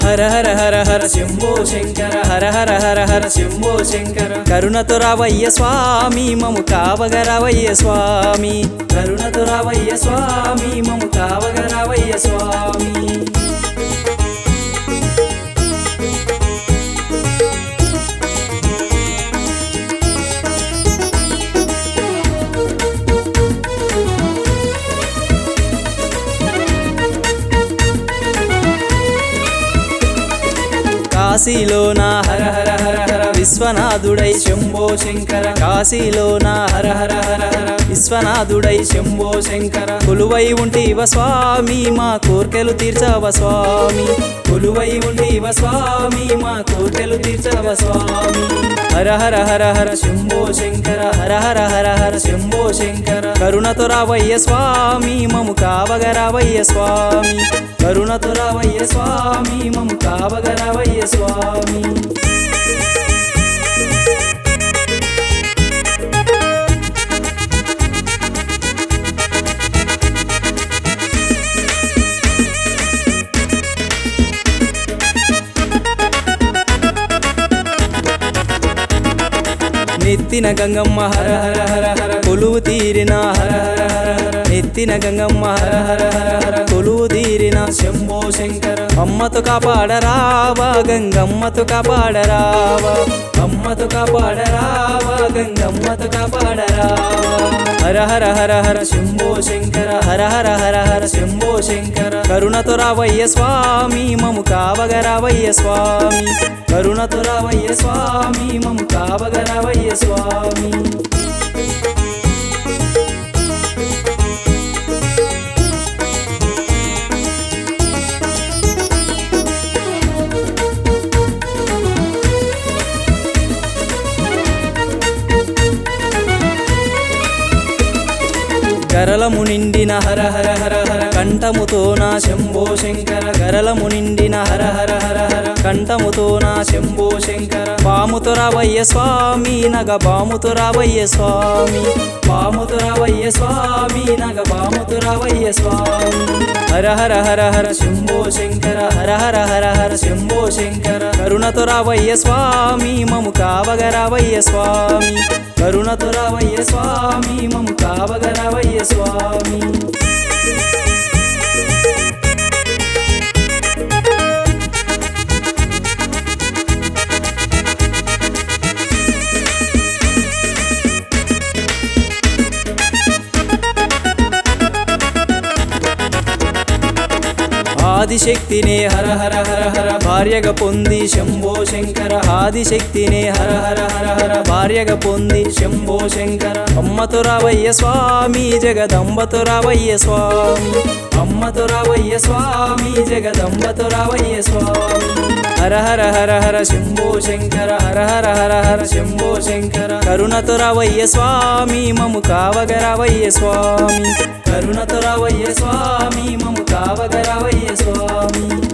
హర హర హర హర శంభో శంకర హర హర హర హర శంభో శంకర కరుణతో రావయ్య స్వామి మము కావగ రావయ్య స్వామి కరుణతో రావయ్య స్వామి మము కావగ రావయ్య స్వామి కాశీలోన హర హర హర హర విశ్వనాథుడై శంభో శంకర కాశీలోన హర హర హర హర విశ్వనాథుడై శంభో శంకర కొలువై ఉంటివ స్వామి మా కోర్కెలు తీర్చవ స్వామి కొలువై ఉంటివ స్వామి మా కోర్కెలు తీర్చవ స్వామి హర హర హర హర శంభో శంకర హర హర హర హర శంభో శంకర కరుణతో రావయ్య స్వామి మము కావగ రావయ్య స్వామి కరుణతో రావయ్య స్వామి మము కావగ రావయ్య స్వామి నెత్తిన గంగమ్మ హర హర హర హర కొలువు తీరిన హర హర హర హర నెత్తిన గంగమ్మ హర హర హర హర కొలువు తీరిన శంభో శంకర అమ్మతో కాపాడరావా గంగమ్మతో కాపాడరావా అమ్మతో కాపాడరావా గంగమ్మతో కాపాడరావా హర హర హర హర శంభో శంకర హర హర హర హర శంభో శంకర కరుణతో రావయ్య స్వామి మము కావగ రావయ్య స్వామి కరుణతో రావయ్య స్వామి మము కావగ రావయ్య స్వామి గరలము నిండిన హర హర హర హర కంఠముతో నా శంభో శంకర గరలము నిండిన హర హర హర హర కంఠముతో నా శంభో శంకర పాముతో రావయ్య స్వామి నగ బాముతో రావయ్య స్వామి పాముతో రావయ్య స్వామి నగ బాముతో రావయ్య స్వామి హర హర హర హర శంభో శంకర హర హర హర హర శంభో శంకర కరుణతో రావయ్య స్వామి మము కావగ రావయ్య స్వామి కరుణతో రావయ్య స్వామి మము కావగ రావయ్య స్వామి ఆదిశక్తినే హర హర హర హర భార్యగా పొంది శంభో శంకర ఆదిశక్తినే హర హర హర హర భార్యగా పొంది శంభో శంకర అమ్మతో రావయ్య స్వామి జగదంబతో రావయ్య స్వామి అమ్మతో రావయ్య స్వామి జగదంబతో రావయ్య స్వామి హర హర హర హర శంభో శంకర హర హర హర హర శంభో శంకర కరుణతో రావయ్య స్వామి మము కావగ రావయ్య స్వామి కరుణతో రావయ్య స్వామి మము కావగ రావయ్య స్వామి